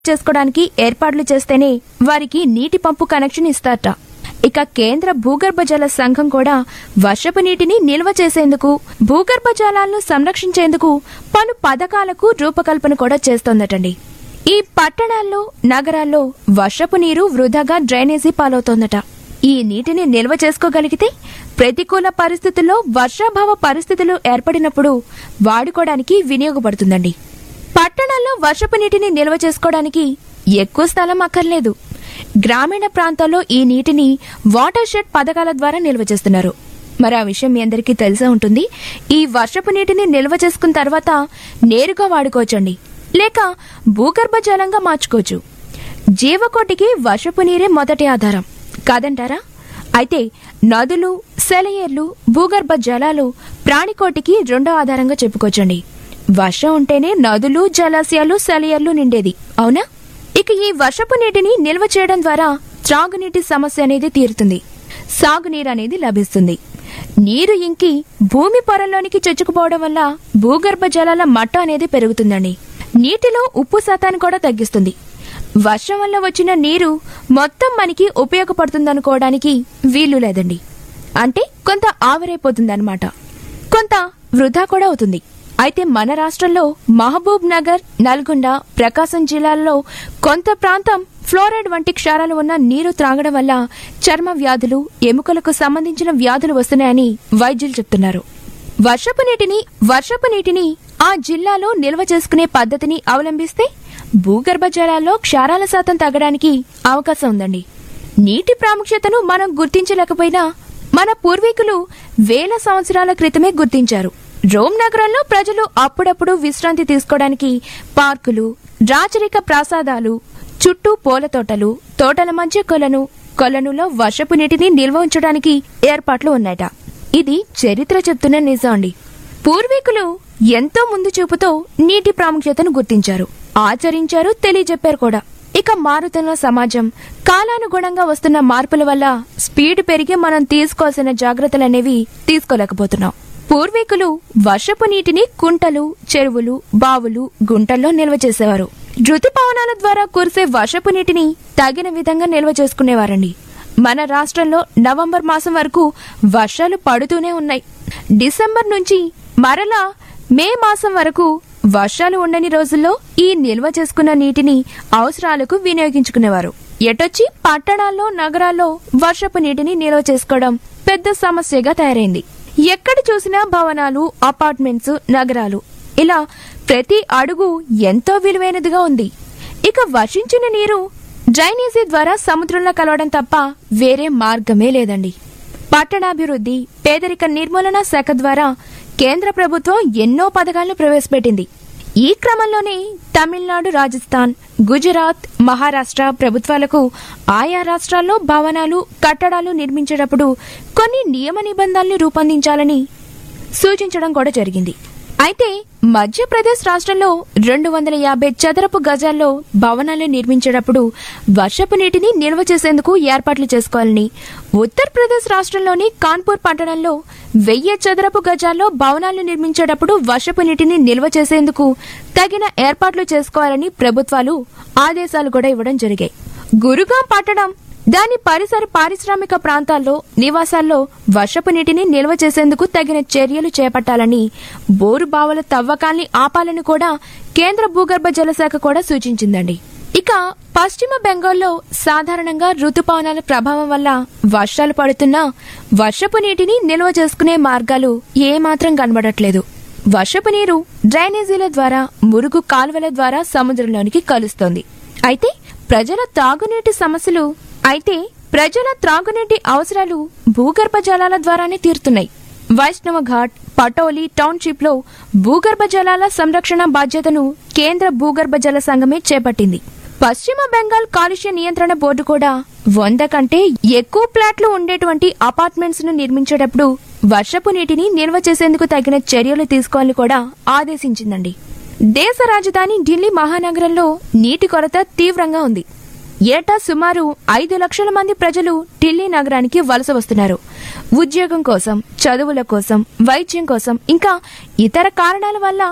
చేసుకోవడానికి ఏర్పాట్లు చేస్తేనే వారికి నీటి పంపు కనెక్షన్ ఇస్తారట ఇక కేంద్ర భూగర్భ జల సంఘం కూడా వర్షపు నీటిని నిల్వ చేసేందుకు భూగర్భ జలాలను సంరక్షించేందుకు పలు పథకాలకు రూపకల్పన కూడా చేస్తోందటండి ఈ పట్టణాల్లో నగరాల్లో వర్షపు నీరు వృధాగా డ్రైనేజీ పాలవుతోందట ఈ నీటిని నిల్వ చేసుకోగలిగితే ప్రతికూల పరిస్థితుల్లో వర్షాభావ పరిస్థితులు ఏర్పడినప్పుడు వాడుకోవడానికి వినియోగపడుతుందండి పట్టణాల్లో వర్షపు నీటిని నిల్వ చేసుకోవడానికి ఎక్కువ స్థలం అక్కర్లేదు గ్రామీణ ప్రాంతాల్లో ఈ నీటిని వాటర్ షెడ్ పథకాల ద్వారా నిల్వ చేస్తున్నారు మరి ఆ విషయం మీ అందరికీ తెలిసే ఉంటుంది ఈ వర్షపు నీటిని నిల్వ చేసుకున్న తర్వాత నేరుగా వాడుకోవచ్చండి లేక భూగర్భ జలంగా మార్చుకోవచ్చు జీవకోటికి వర్షపు నీరే మొదటి ఆధారం కాదంటారా అయితే నదులు సెలయేర్లు భూగర్భ జలాలు ప్రాణికోటికి రెండో ఆధారంగా చెప్పుకోవచ్చండి వర్షం ఉంటేనే నదులు జలాశయాలు సెలయేర్లు నిండేది అవునా ఇక ఈ వర్షపు నీటిని నిల్వ చేయడం ద్వారా త్రాగునీటి సమస్య అనేది తీరుతుంది సాగునీరు అనేది లభిస్తుంది నీరు ఇంకి భూమి పొరల్లోనికి చొచ్చుకుపోవడం వల్ల భూగర్భ జలాల మట్టం అనేది పెరుగుతుందండి నీటిలో ఉప్పు శాతాన్ని కూడా తగ్గిస్తుంది వర్షం వల్ల వచ్చిన నీరు మొత్తం మనకి ఉపయోగపడుతుందనుకోవడానికి వీలు లేదండి అంటే కొంత ఆవిరైపోతుందన్నమాట కొంత వృధా కూడా అవుతుంది అయితే మన రాష్ట్రంలో మహబూబ్ నగర్ నల్గొండ ప్రకాశం జిల్లాల్లో కొంత ప్రాంతం ఫ్లోరైడ్ వంటి క్షారాలు ఉన్న నీరు త్రాగడం వల్ల చర్మ వ్యాధులు ఎముకలకు సంబంధించిన వ్యాధులు వస్తున్నాయని వైద్యులు చెప్తున్నారు వర్షపు నీటిని వర్షపు నీటిని ఆ జిల్లాలో నిల్వ చేసుకునే పద్ధతిని అవలంబిస్తే భూగర్భ జలాల్లో క్షారాల శాతం తగ్గడానికి అవకాశం ఉందండి నీటి ప్రాముఖ్యతను మనం గుర్తించలేకపోయినా మన పూర్వీకులు వేల సంవత్సరాల క్రితమే గుర్తించారు రోమ్ నగరంలో ప్రజలు అప్పుడప్పుడు విశ్రాంతి తీసుకోవడానికి పార్కులు రాచరిక ప్రాసాదాలు చుట్టూ పూల తోటలు తోటల మధ్య కొలను కొలనులో వర్షపు నీటిని నిల్వ ఉంచడానికి ఏర్పాట్లు ఉన్నాయట ఇది చరిత్ర చెప్తున్న నిజం అండి పూర్వీకులు ఎంతో ముందు చూపుతో నీటి ప్రాముఖ్యతను గుర్తించారు ఆచరించారు తెలియజెప్పారు కూడా ఇక మారుతున్న సమాజం కాలానుగుణంగా వస్తున్న మార్పుల వల్ల స్పీడ్ పెరిగి మనం తీసుకోవాల్సిన జాగ్రత్తలనేవి తీసుకోలేకపోతున్నాం పూర్వీకులు వర్షపు నీటిని కుంటలు చెరువులు బావులు గుంటల్లో నిల్వ చేసేవారు ఋతుపవనాల ద్వారా కురిసే వర్షపు నీటిని తగిన విధంగా నిల్వ చేసుకునేవారండి మన రాష్ట్రంలో నవంబర్ మాసం వరకు వర్షాలు పడుతూనే ఉన్నాయి డిసెంబర్ నుంచి మరలా మే మాసం వరకు వర్షాలు ఉండని రోజుల్లో ఈ నిల్వ చేసుకున్న నీటిని అవసరాలకు వినియోగించుకునేవారు ఎటొచ్చి పట్టణాల్లో నగరాల్లో వర్షపు నీటిని నిల్వ చేసుకోవడం పెద్ద సమస్యగా తయారైంది ఎక్కడ చూసినా భవనాలు అపార్ట్మెంట్స్ నగరాలు ఇలా ప్రతి అడుగు ఎంతో విలువైనదిగా ఉంది ఇక వర్షించిన నీరు డ్రైనేజీ ద్వారా సముద్రంలో కలవడం తప్ప వేరే మార్గమే లేదండి పట్టణాభివృద్ధి పేదరిక నిర్మూలన శాఖ ద్వారా కేంద్ర ప్రభుత్వం ఎన్నో పథకాలను ప్రవేశపెట్టింది ఈ క్రమంలోనే తమిళనాడు రాజస్థాన్ గుజరాత్ మహారాష్ట్ర ప్రభుత్వాలకు ఆయా రాష్ట్రాల్లో భవనాలు కట్టడాలు నిర్మించేటప్పుడు కొన్ని నియమ నిబంధనల్ని రూపొందించాలని సూచించడం కూడా జరిగింది అయితే మధ్యప్రదేశ్ రాష్ట్రంలో రెండు వందల యాభై చదరపు గజాల్లో భవనాలు నిర్మించేటప్పుడు వర్షపు నీటిని నిల్వ చేసేందుకు ఏర్పాట్లు చేసుకోవాలని ఉత్తరప్రదేశ్ రాష్ట్రంలోని కాన్పూర్ పట్టణంలో వెయ్యి చదరపు గజాల్లో భవనాలు నిర్మించేటప్పుడు వర్షపు నీటిని నిల్వ చేసేందుకు తగిన ఏర్పాట్లు చేసుకోవాలని ప్రభుత్వాలు ఆదేశాలు కూడా ఇవ్వడం జరిగాయి గురుగాం పట్టణం దాని పరిసర పారిశ్రామిక ప్రాంతాల్లో నివాసాల్లో వర్షపు నీటిని నిల్వ చేసేందుకు తగిన చర్యలు చేపట్టాలని బోరు బావుల తవ్వకాల్ని ఆపాలని కూడా కేంద్ర భూగర్భ జలశాఖ కూడా సూచించిందండి ఇక పశ్చిమ బెంగాల్లో సాధారణంగా రుతుపవనాల ప్రభావం వల్ల వర్షాలు పడుతున్నా వర్షపు నీటిని నిల్వ చేసుకునే మార్గాలు ఏమాత్రం కనబడట్లేదు వర్షపు నీరు డ్రైనేజీల ద్వారా మురుగు కాలువల ద్వారా సముద్రంలోనికి కలుస్తోంది అయితే ప్రజల తాగునీటి సమస్యలు అయితే ప్రజల త్రాగునీటి అవసరాలు భూగర్భ జలాల ద్వారానే తీరుతున్నాయి వైష్ణవ ఘాట్ పటోలి టౌన్షిప్ లో భూగర్భ జలాల సంరక్షణ బాధ్యతను కేంద్ర భూగర్భ జల సంఘమే చేపట్టింది పశ్చిమ బెంగాల్ కాలుష్య నియంత్రణ బోర్డు కూడా వంద కంటే ఎక్కువ ప్లాట్లు ఉండేటువంటి అపార్ట్మెంట్స్ ను నిర్మించేటప్పుడు వర్షపు నీటిని నిల్వ చేసేందుకు తగిన చర్యలు తీసుకోవాలని కూడా ఆదేశించిందండి దేశ రాజధాని ఢిల్లీ మహానగరంలో నీటి కొరత తీవ్రంగా ఉంది ఏటా సుమారు ఐదు లక్షల మంది ప్రజలు ఢిల్లీ నగరానికి వలస వస్తున్నారు ఉద్యోగం కోసం చదువుల కోసం వైద్యం కోసం ఇంకా ఇతర కారణాల వల్ల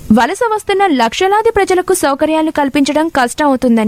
వలస వస్తున్న లక్షలాది ప్రజలకు సౌకర్యాలు కల్పించడం కష్టం అవుతుందని